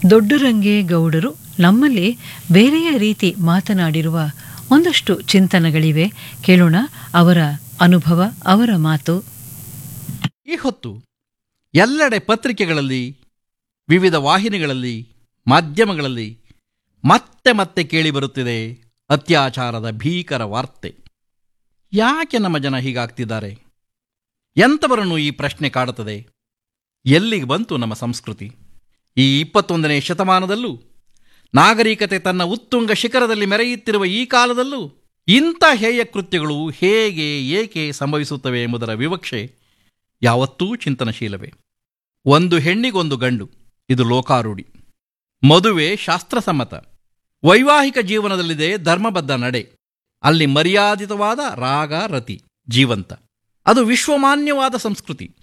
ದೊಡ್ಡರಂಗೆ ಗೌಡರು ನಮ್ಮಲ್ಲಿ ಬೇರೆಯ ರೀತಿ ಮಾತನಾಡಿರುವ ಒಂದಷ್ಟು ಚಿಂತನೆಗಳಿವೆ ಕೇಳೋಣ ಅವರ ಅನುಭವ ಅವರ ಮಾತು ಈ ಹೊತ್ತು ಎಲ್ಲೆಡೆ ಪತ್ರಿಕೆಗಳಲ್ಲಿ ವಿವಿಧ ವಾಹಿನಿಗಳಲ್ಲಿ ಮಾಧ್ಯಮಗಳಲ್ಲಿ ಮತ್ತೆ ಮತ್ತೆ ಕೇಳಿಬರುತ್ತಿದೆ ಅತ್ಯಾಚಾರದ ಭೀಕರ ವಾರ್ತೆ ಯಾಕೆ ನಮ್ಮ ಜನ ಹೀಗಾಗ್ತಿದ್ದಾರೆ ಎಂಥವರನ್ನು ಈ ಪ್ರಶ್ನೆ ಕಾಡುತ್ತದೆ ಎಲ್ಲಿಗೆ ಬಂತು ನಮ್ಮ ಸಂಸ್ಕೃತಿ ಈ ಇಪ್ಪತ್ತೊಂದನೇ ಶತಮಾನದಲ್ಲೂ ನಾಗರಿಕತೆ ತನ್ನ ಉತ್ತುಂಗ ಶಿಖರದಲ್ಲಿ ಮೆರೆಯುತ್ತಿರುವ ಈ ಕಾಲದಲ್ಲೂ ಇಂಥ ಹೇಯ ಕೃತ್ಯಗಳು ಹೇಗೆ ಏಕೆ ಸಂಭವಿಸುತ್ತವೆ ಎಂಬುದರ ವಿವಕ್ಷೆ ಯಾವತ್ತೂ ಚಿಂತನಶೀಲವೇ ಒಂದು ಹೆಣ್ಣಿಗೊಂದು ಗಂಡು ಇದು ಲೋಕಾರೂಢಿ ಮದುವೆ ಶಾಸ್ತ್ರಸಮ್ಮತ ವೈವಾಹಿಕ ಜೀವನದಲ್ಲಿದೆ ಧರ್ಮಬದ್ಧ ನಡೆ ಅಲ್ಲಿ ಮರ್ಯಾದಿತವಾದ ರಾಗ ರತಿ ಜೀವಂತ ಅದು ವಿಶ್ವಮಾನ್ಯವಾದ ಸಂಸ್ಕೃತಿ